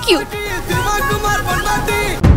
thank you Sivakumar பொன்னாட்டி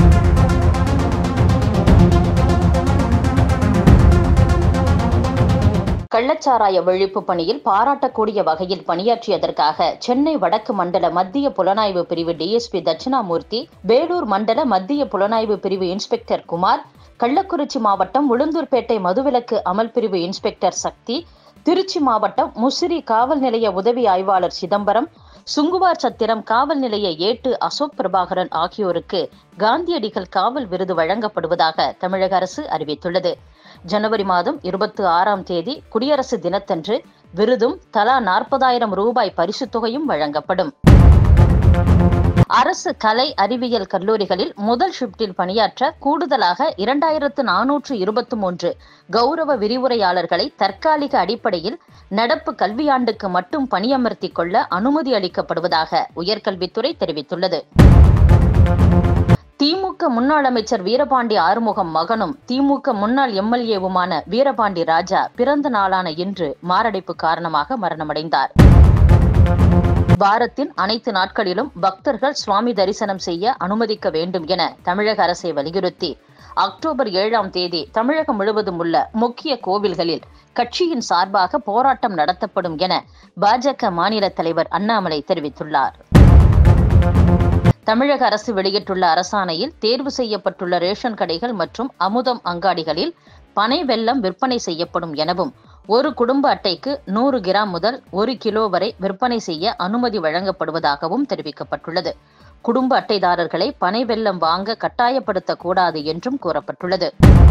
கள்ளச்சாராய ஒழிப்பு பணியில் பாராட்டக்கூடிய வகையில் பணியாற்றியதற்காக சென்னை வடக்கு மண்டல மத்திய புலனாய்வு பிரிவு டிஎஸ்பி தட்சிணாமூர்த்தி வேலூர் மண்டல மத்திய புலனாய்வு பிரிவு இன்ஸ்பெக்டர் குமார் கள்ளக்குறிச்சி மாவட்டம் உளுந்தூர்பேட்டை மதுவிலக்கு அமல் பிரிவு இன்ஸ்பெக்டர் சக்தி திருச்சி மாவட்டம் முசிறி காவல் நிலைய உதவி ஆய்வாளர் சிதம்பரம் சுங்குவார் சத்திரம் காவல் நிலைய ஏட்டு அசோக் பிரபாகரன் ஆகியோருக்கு காந்தியடிகள் காவல் விருது வழங்கப்படுவதாக தமிழக அரசு அறிவித்துள்ளது ஜனவரி மாதம் இருபத்தி ஆறாம் தேதி குடியரசு தினத்தன்று விருதும் தலா நாற்பதாயிரம் ரூபாய் பரிசுத் தொகையும் வழங்கப்படும் அரசு கலை அறிவியல் கல்லூரிகளில் முதல் ஷிப்டில் பணியாற்ற கூடுதலாக இரண்டாயிரத்து நானூற்று இருபத்தி மூன்று கௌரவ விரிவுரையாளர்களை தற்காலிக அடிப்படையில் நடப்பு கல்வியாண்டுக்கு மட்டும் பணியமர்த்திக் கொள்ள அனுமதி அளிக்கப்படுவதாக உயர்கல்வித்துறை தெரிவித்துள்ளது திமுக முன்னாள் அமைச்சர் வீரபாண்டி ஆறுமுகம் மகனும் திமுக முன்னாள் எம்எல்ஏவுமான வீரபாண்டி ராஜா பிறந்த நாளான இன்று மாரடைப்பு காரணமாக மரணமடைந்தார் வாரத்தின் அனைத்து நாட்களிலும் பக்தர்கள் சுவாமி தரிசனம் செய்ய அனுமதிக்க வேண்டும் என தமிழக அரசை வலியுறுத்தி அக்டோபர் ஏழாம் தேதி தமிழகம் முழுவதும் உள்ள முக்கிய கோவில்களில் கட்சியின் சார்பாக போராட்டம் நடத்தப்படும் என பாஜக மாநில தலைவர் அண்ணாமலை தெரிவித்துள்ளார் தமிழக அரசு வெளியிட்டுள்ள அரசாணையில் தேர்வு செய்யப்பட்டுள்ள ரேஷன் கடைகள் மற்றும் அமுதம் அங்காடிகளில் பனை வெல்லம் விற்பனை செய்யப்படும் எனவும் ஒரு குடும்ப அட்டைக்கு நூறு கிராம் முதல் ஒரு கிலோ வரை விற்பனை செய்ய அனுமதி வழங்கப்படுவதாகவும் தெரிவிக்கப்பட்டுள்ளது குடும்ப அட்டைதாரர்களை பனை வெல்லம் வாங்க கட்டாயப்படுத்தக்கூடாது என்றும் கூறப்பட்டுள்ளது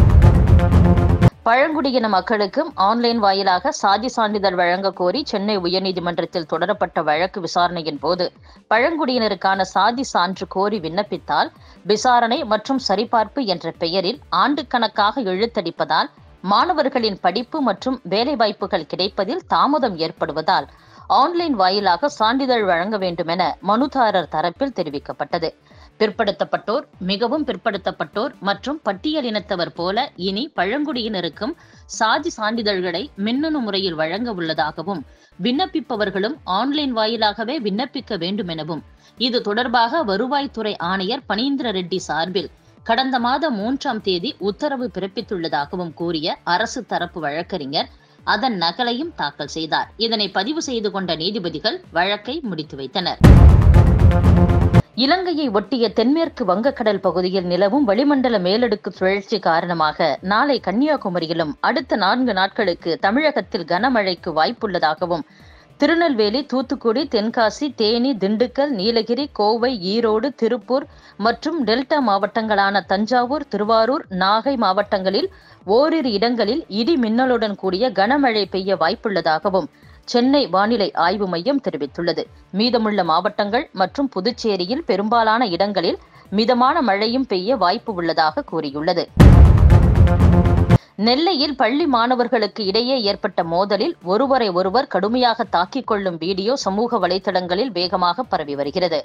பழங்குடியின மக்களுக்கும் ஆன்லைன் வாயிலாக சாதி சான்றிதழ் வழங்க கோரி சென்னை உயர்நீதிமன்றத்தில் தொடரப்பட்ட வழக்கு விசாரணையின் போது பழங்குடியினருக்கான சாதி சான்று கோரி விண்ணப்பித்தால் விசாரணை மற்றும் சரிபார்ப்பு என்ற பெயரில் ஆண்டுக்கணக்காக இழுத்தடிப்பதால் மாணவர்களின் படிப்பு மற்றும் வேலைவாய்ப்புகள் கிடைப்பதில் தாமதம் ஏற்படுவதால் ஆன்லைன் வாயிலாக சான்றிதழ் வழங்க வேண்டும் என மனுதாரர் தரப்பில் தெரிவிக்கப்பட்டது பிற்படுத்தப்பட்டோர் மிகவும் பிற்படுத்தப்பட்டோர் மற்றும் பட்டியலினத்தவர் போல இனி பழங்குடியினருக்கும் சாதி சான்றிதழ்களை மின்னணு முறையில் வழங்க உள்ளதாகவும் விண்ணப்பிப்பவர்களும் ஆன்லைன் வாயிலாகவே விண்ணப்பிக்க வேண்டும் எனவும் இது தொடர்பாக வருவாய்த்துறை ஆணையர் பனீந்திர ரெட்டி சார்பில் கடந்த மாதம் மூன்றாம் தேதி உத்தரவு பிறப்பித்துள்ளதாகவும் கூறிய அரசு தரப்பு வழக்கறிஞர் அதன் நகலையும் தாக்கல் செய்தார் இதனை பதிவு செய்து கொண்ட நீதிபதிகள் வழக்கை முடித்து வைத்தனர் இலங்கையை ஒட்டிய தென்மேற்கு வங்கக்கடல் பகுதியில் நிலவும் வளிமண்டல மேலடுக்கு சுழற்சி காரணமாக நாளை கன்னியாகுமரியிலும் அடுத்த நான்கு நாட்களுக்கு தமிழகத்தில் கனமழைக்கு வாய்ப்புள்ளதாகவும் திருநெல்வேலி தூத்துக்குடி தென்காசி தேனி திண்டுக்கல் நீலகிரி கோவை ஈரோடு திருப்பூர் மற்றும் டெல்டா மாவட்டங்களான தஞ்சாவூர் திருவாரூர் நாகை மாவட்டங்களில் ஓரிரு இடங்களில் இடி மின்னலுடன் கூடிய கனமழை பெய்ய வாய்ப்புள்ளதாகவும் சென்னை வானிலை ஆய்வு மையம் தெரிவித்துள்ளது மீதமுள்ள மாவட்டங்கள் மற்றும் புதுச்சேரியில் பெரும்பாலான இடங்களில் மிதமான மழையும் பெய்ய வாய்ப்பு உள்ளதாக கூறியுள்ளது நெல்லையில் பள்ளி மாணவர்களுக்கு இடையே ஏற்பட்ட மோதலில் ஒருவரை ஒருவர் கடுமையாக தாக்கிக் கொள்ளும் வீடியோ சமூக வலைதளங்களில் வேகமாக பரவி வருகிறது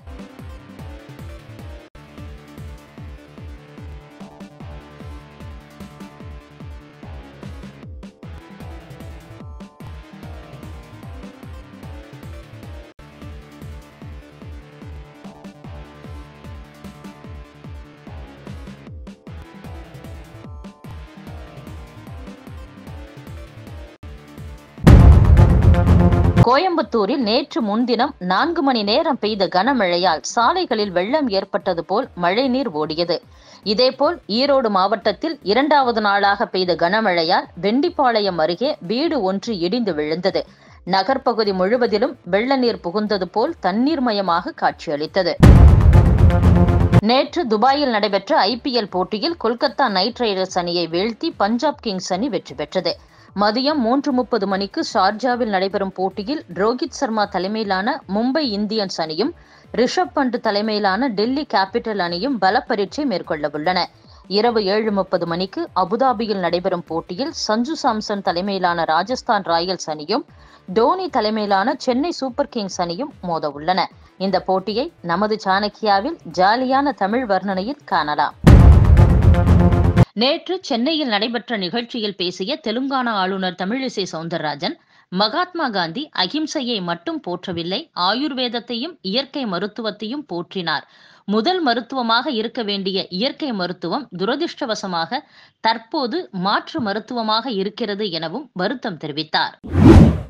கோயம்புத்தூரில் நேற்று முன்தினம் நான்கு மணி நேரம் பெய்த கனமழையால் சாலைகளில் வெள்ளம் ஏற்பட்டது போல் மழைநீர் ஓடியது இதேபோல் ஈரோடு மாவட்டத்தில் இரண்டாவது நாளாக பெய்த கனமழையால் வெண்டிப்பாளையம் அருகே வீடு ஒன்று இடிந்து விழுந்தது நகர்ப்பகுதி முழுவதிலும் வெள்ள நீர் புகுந்தது போல் தண்ணீர்மயமாக காட்சியளித்தது நேற்று துபாயில் நடைபெற்ற ஐபிஎல் போட்டியில் கொல்கத்தா நைட் ரைடர்ஸ் அணியை வீழ்த்தி பஞ்சாப் கிங்ஸ் அணி வெற்றி பெற்றது மதியம் மூன்று முப்பது மணிக்கு ஷார்ஜாவில் நடைபெறும் போட்டியில் ரோஹித் சர்மா தலைமையிலான மும்பை இந்தியன்ஸ் அணியும் ரிஷப் பண்ட் தலைமையிலான டெல்லி கேபிட்டல் அணியும் பல பரீட்சை மேற்கொள்ள உள்ளன இரவு ஏழு முப்பது மணிக்கு அபுதாபியில் நடைபெறும் போட்டியில் சஞ்சு சாம்சன் தலைமையிலான ராஜஸ்தான் ராயல்ஸ் அணியும் டோனி தலைமையிலான சென்னை சூப்பர் கிங்ஸ் அணியும் மோத உள்ளன இந்த போட்டியை நமது சாணக்கியாவில் ஜாலியான தமிழ் வர்ணனையில் காணலாம் நேற்று சென்னையில் நடைபெற்ற நிகழ்ச்சியில் பேசிய தெலுங்கானா ஆளுநர் தமிழிசை சவுந்தரராஜன் மகாத்மா காந்தி அகிம்சையை மட்டும் போற்றவில்லை ஆயுர்வேதத்தையும் இயற்கை மருத்துவத்தையும் போற்றினார் முதல் மருத்துவமாக இருக்க வேண்டிய இயற்கை மருத்துவம் துரதிர்ஷ்டவசமாக தற்போது மாற்று மருத்துவமாக இருக்கிறது எனவும் வருத்தம் தெரிவித்தார்